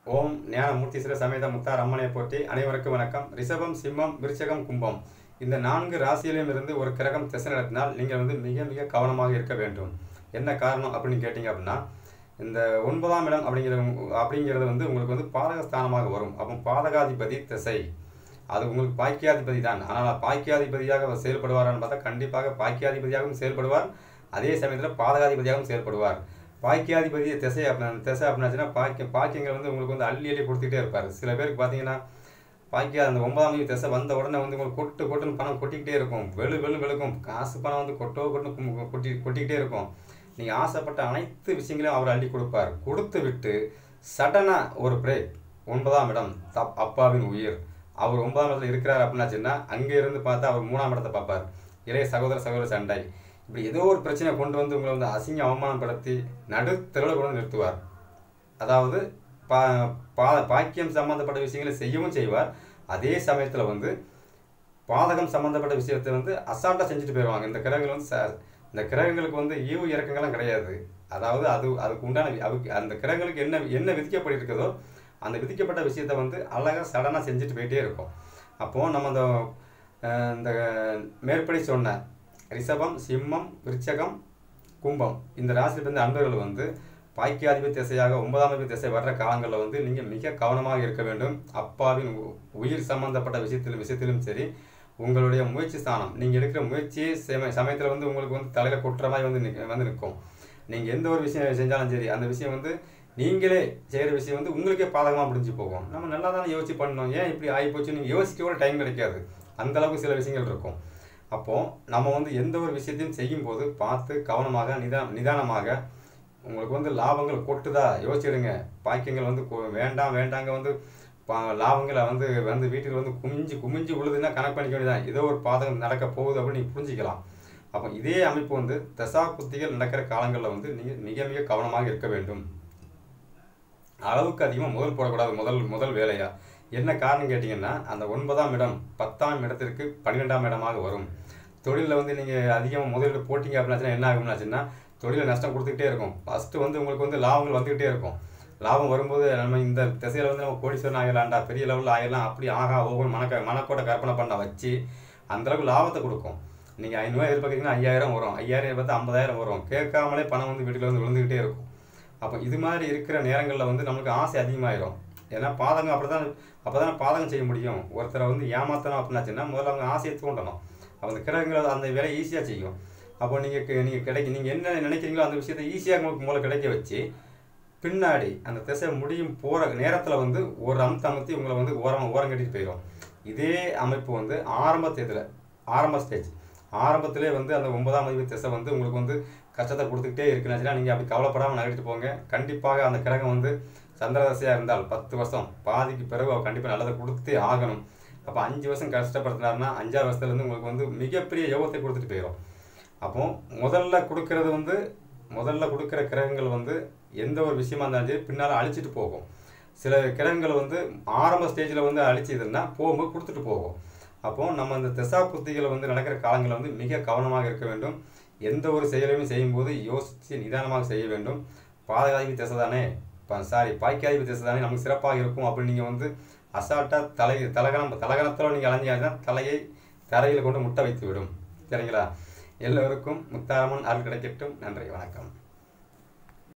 ஓம் ஞானமூர்த்தீஸ்வர சமேத முத்தார் அம்மனை போற்றி அனைவருக்கும் வணக்கம் ரிஷபம் சிம்மம் விருச்சகம் கும்பம் இந்த நான்கு ராசியிலும் இருந்து ஒரு கிரகம் திசை நடத்தினால் நீங்கள் வந்து மிக மிக கவனமாக இருக்க வேண்டும் என்ன காரணம் அப்படின்னு கேட்டிங்க அப்படின்னா இந்த ஒன்பதாம் இடம் அப்படிங்கிற அப்படிங்கிறது வந்து உங்களுக்கு வந்து பாதகஸ்தானமாக வரும் அப்போ பாதகாதிபதி திசை அது உங்களுக்கு பாக்கியாதிபதி தான் ஆனால் பாக்கியாதிபதியாக அவர் செயல்படுவாரான்னு பார்த்தா கண்டிப்பாக பாக்கியாதிபதியாகவும் செயல்படுவார் அதே சமயத்தில் பாதகாதிபதியாகவும் செயல்படுவார் பாக்கியாதிபதி திசை அப்படின்னு திசை அப்படின்னாச்சுன்னா பாக்கியம் பாக்கியங்கள் வந்து உங்களுக்கு வந்து அள்ளி அள்ளி கொடுத்துக்கிட்டே இருப்பார் சில பேருக்கு பார்த்தீங்கன்னா பாக்கியா அந்த ஒன்பதாம் தேதி திசை வந்த உடனே வந்து உங்களுக்கு கொட்டு கொட்டுன்னு பணம் கொட்டிக்கிட்டே இருக்கும் வெளு வெளு வெளுக்கும் காசு பணம் வந்து கொட்டோ கொட்டுன்னு கொட்டி கொட்டிக்கிட்டே இருக்கும் நீங்கள் ஆசைப்பட்ட அனைத்து விஷயங்களையும் அவர் அள்ளி கொடுப்பார் கொடுத்து விட்டு சடனாக ஒரு பிரேக் ஒன்பதாம் இடம் தப் அப்பாவின் உயிர் அவர் ஒன்பதாம் இடத்துல இருக்கிறார் அப்படின்னாச்சுன்னா அங்கே இருந்து பார்த்தா அவர் மூணாம் இடத்தை பார்ப்பார் இளைய சகோதர சகோதர சண்டை இப்படி ஏதோ ஒரு பிரச்சனை கொண்டு வந்து உங்களை வந்து அசிங்க அவமானப்படுத்தி நடுத்தெருவில் கொண்டு வந்து நிறுத்துவார் அதாவது பா பா பாக்கியம் சம்மந்தப்பட்ட விஷயங்களை செய்யவும் செய்வார் அதே சமயத்தில் வந்து பாதகம் சம்மந்தப்பட்ட விஷயத்தை வந்து அசால்ட்டாக செஞ்சுட்டு போயிடுவாங்க இந்த கிரகங்கள் வந்து ச இந்த கிரகங்களுக்கு வந்து ஈவு இறக்கங்கள்லாம் கிடையாது அதாவது அது அதுக்கு உண்டான அதுக்கு அந்த கிரகங்களுக்கு என்ன என்ன விதிக்கப்பட்டிருக்குதோ அந்த விதிக்கப்பட்ட விஷயத்தை வந்து அழகாக சடனாக செஞ்சுட்டு போயிட்டே இருக்கும் அப்போது நம்ம அந்த அஹ், இந்த மேற்படி சொன்ன ரிஷபம் சிம்மம் விருச்சகம் கும்பம் இந்த ராசியில் இருந்த அன்பர்கள் வந்து பாக்கியாதிபதி திசையாக ஒன்பதாம் அதிபதி திசை வர்ற காலங்களில் வந்து நீங்கள் மிக கவனமாக இருக்க வேண்டும் அப்பாவின் உ- உயிர் சம்பந்தப்பட்ட விஷயத்திலும் விஷயத்திலும் சரி உங்களுடைய முயற்சி ஸ்தானம் நீங்கள் எடுக்கிற முயற்சி சம சமயத்தில் வந்து உங்களுக்கு வந்து தலையில் கொட்டுற மாதிரி வந்து நிக்க- வந்து நிற்கும் நீங்கள் எந்த ஒரு விஷயம் செஞ்சாலும் சரி அந்த விஷயம் வந்து நீங்களே செய்கிற விஷயம் வந்து உங்களுக்கே பாதகமாக முடிஞ்சு போகும் நம்ம நல்லா தானே யோசிச்சு பண்ணணும் ஏன் இப்படி ஆகி போச்சு நீங்கள் யோசிக்க கூட டைம் கிடைக்காது அந்த அளவுக்கு சில விஷயங்கள் இருக்கும் அப்போது நம்ம வந்து எந்த ஒரு விஷயத்தையும் செய்யும்போது பார்த்து கவனமாக நிதா நிதானமாக உங்களுக்கு வந்து லாபங்கள் கொட்டுதா யோசிச்சிடுங்க பாக்கியங்கள் வந்து கொ- வேண்டாம் வேண்டாங்க வந்து பா- லாபங்களை வந்து வந்து வீட்டுக்கு வந்து குமிஞ்சு குமிஞ்சு உழுதுன்னா கணக்கு பண்ணிக்க வேண்டியதான் ஏதோ ஒரு பாதகம் நடக்க போகுது அப்படின்னு நீங்கள் புரிஞ்சுக்கலாம் அப்போ இதே அமைப்பு வந்து தசா புத்திகள் நடக்கிற காலங்களில் வந்து நீங்கள் மிக மிக கவனமாக இருக்க வேண்டும் அளவுக்கு அதிகமாக முதல் போடக்கூடாது முதல் முதல் வேலையா என்ன காரணம் கேட்டிங்கன்னா அந்த ஒன்பதாம் இடம் பத்தாம் இடத்திற்கு பன்னிரெண்டாம் இடமாக வரும் தொழிலில் வந்து நீங்கள் அதிகமாக முதலீடு போட்டிங்க அப்படின்னாச்சுன்னா என்ன ஆகும்னாச்சுன்னா தொழிலில் நஷ்டம் கொடுத்துக்கிட்டே இருக்கும் ஃபஸ்ட்டு வந்து உங்களுக்கு வந்து லாபங்கள் வந்துக்கிட்டே இருக்கும் லாபம் வரும்போது நம்ம இந்த திசையில் வந்து நம்ம கோடீஸ்வரன் ஆகிடலாம்டா பெரிய லெவலில் ஆகிடலாம் அப்படி ஆகா ஒவ்வொரு மனக்க மனக்கோட கற்பனை பண்ண வச்சு அந்தளவுக்கு லாபத்தை கொடுக்கும் நீங்கள் ஐநூறுவா எதிர்பார்க்குறீங்கன்னா ஐயாயிரம் வரும் ஐயாயிரம் எதிர்பார்த்து ஐம்பதாயிரம் வரும் கேட்காமலே பணம் வந்து வீட்டில் வந்து விழுந்துக்கிட்டே இருக்கும் அப்போ இது மாதிரி இருக்கிற நேரங்களில் வந்து நம்மளுக்கு ஆசை அதிகமாயிரும் ஏன்னா பாதகம் அப்படி தான் அப்போ தானே பாதகம் செய்ய முடியும் ஒருத்தரை வந்து ஏமாத்தணும் அப்படின்னாச்சுன்னா முதல்ல அவங்க ஆசையை தூண்டணும் அப்போ அந்த கிரகங்கள் அந்த வேலையை ஈஸியாக செய்யும் அப்போ நீங்கள் நீங்கள் கிடைக்க நீங்கள் என்ன நினைக்கிறீங்களோ அந்த விஷயத்தை ஈஸியாக உங்களுக்கு மூலம் கிடைக்க வச்சு பின்னாடி அந்த திசை முடியும் போகிற நேரத்தில் வந்து ஒரு அமுத்த அமுத்தி உங்களை வந்து ஓரம் ஓரம் கட்டிட்டு போயிடும் இதே அமைப்பு வந்து ஆரம்ப தேதியில் ஆரம்ப ஸ்டேஜ் ஆரம்பத்திலே வந்து அந்த ஒன்பதாம் அதிபதி திசை வந்து உங்களுக்கு வந்து கஷ்டத்தை கொடுத்துக்கிட்டே இருக்குன்னாச்சுன்னா நீங்கள் அப்படி கவலைப்படாமல் நகர்த்திட்டு போங்க கண்டிப்பாக அந்த கிரகம் வந்து சந்திரதசையாக இருந்தால் பத்து வருஷம் பாதிக்கு பிறகு அவர் கண்டிப்பாக நல்லதை கொடுத்தே ஆகணும் அப்போ அஞ்சு வருஷம் கஷ்டப்படுத்தினாருன்னா அஞ்சாறு வருஷத்துலேருந்து உங்களுக்கு வந்து மிகப்பெரிய யோகத்தை கொடுத்துட்டு போயிடும் அப்போ முதல்ல கொடுக்கறது வந்து முதல்ல கொடுக்குற கிரகங்கள் வந்து எந்த ஒரு விஷயமா இருந்தாலும் சரி பின்னால் அழிச்சிட்டு போகும் சில கிரகங்கள் வந்து ஆரம்ப ஸ்டேஜில் வந்து அழிச்சதுன்னா போகும்போது கொடுத்துட்டு போகும் அப்போ நம்ம இந்த திசா புத்திகளை வந்து நடக்கிற காலங்களில் வந்து மிக கவனமாக இருக்க வேண்டும் எந்த ஒரு செயலையும் செய்யும்போது யோசித்து நிதானமாக செய்ய வேண்டும் பாதகாதிபதி திசை தானே சாரி பாக்கியாதிபதி திசை தானே நமக்கு சிறப்பாக இருக்கும் அப்படின்னு நீங்கள் வந்து அசால்ட்டாக தலை தலகணம் தலகணத்தில் நீங்கள் அலைஞ்சாங்கன்னா தலையை தரையில் கொண்டு முட்டை வைத்து விடும் சரிங்களா எல்லோருக்கும் முத்தாரம்மன் அருள் கிடைக்கட்டும் நன்றி வணக்கம்